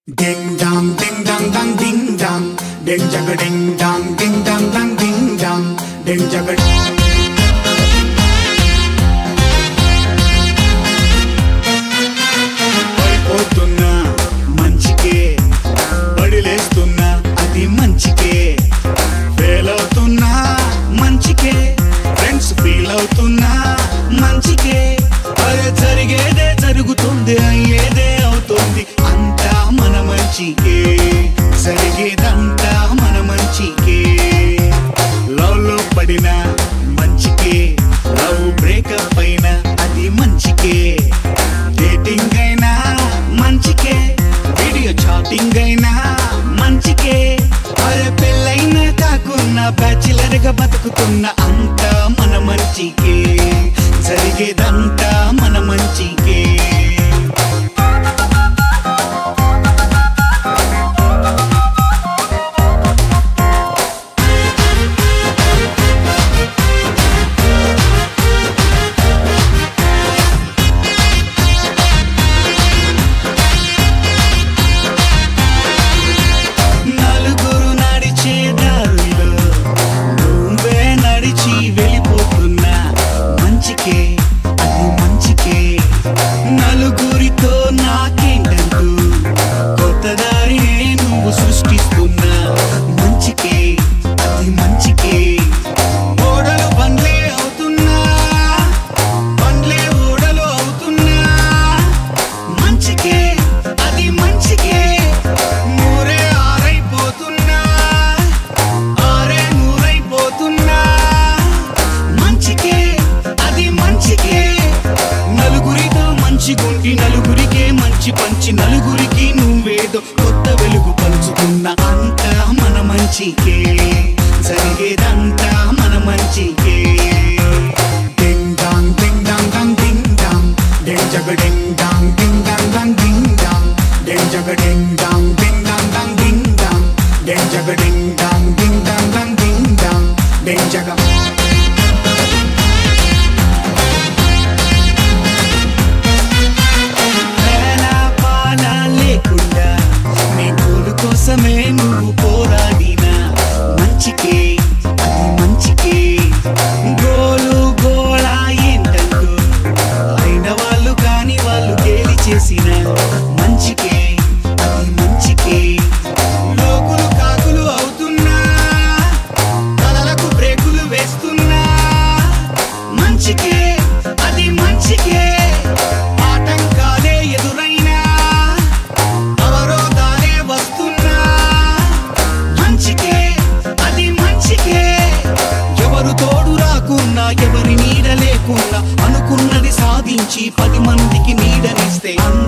Ding dong, ding dong, dong, ding dong, ding jagga ding dong, ding dong, dong, ding dong, ding jagga. పడిపోతున్నా మంచికే పడిలేస్తున్నా అది మంచికే fail అవుతున్నా మంచికే friends feel అవుతున్నా మంచికే అరే జరిగేదే జరుగుతుంది అయ్యేదే అవుతుంది అంతా మన మంచికే జరిగేదంతా మన మంచికే లవ్ లో పడిన మంచికే లవ్ బ్రేకప్ అయినా అది మంచికే డేటింగ్ అయినా మంచికే వీడియో చాటింగ్ అయినా మంచికే అరే పెళ్ళైనా కాకున్నా బ్యాచిలర్ గా బతుకుతున్న అంతా మన మంచికే జరిగేదంతా మన మంచికే నలుగురు నడిచే దారిలో నువ్వే నడిచి వెళ్ళిపోతున్నా మంచికే అది మంచికే నలుగురితో నాకేంటంటూ కొత్త దారినే నువ్వు సృష్టిస్తున్నా మంచికే అది మంచికే ఓడలు బండ్లే అవుతున్నా బండ్లే ఓడలు అవుతున్నా మంచికే అది మంచికే నూరే ఆరైపోతున్నా ఆరే నూరైపోతున్నా మంచికే అది మంచికే నలుగురితో మంచిగుంటి నలుగురికే మంచి పంచి నలుగురికి నువ్వేదో కొత్త వెలుగు పంచుకున్న అంతా మన మంచికే జరిగేదంతా మన మంచికే ding dong ding dong dong ding dong ding జగ ding dong ding dong dong ding dong ding జగ ding dong ding dong dong ding dong ding జగ ding dong ding dong dong ding dong ding జగ వేళా పాలా లేకుండా నీ గోలు కోసమే నువ్వు పోరాడినా మంచికే అది మంచికే గోలు గోళ ఏంటంటూ అయిన వాళ్ళు కాని వాళ్ళు గేలి చేసిన మంచికే అది మంచికే లోకులు కాకులు అవుతున్నా కలలకు బ్రేకులు వేస్తున్నా మంచికే అది మంచికే ఆటంకాలే ఎదురైనా అవరోధాలే వస్తున్నా మంచికే అది మంచికే ఎవరు తోడు రాకున్నా ఎవరి నీడ లేకున్నా అనుకున్నది సాధించి పది మందికి నీడనిస్తే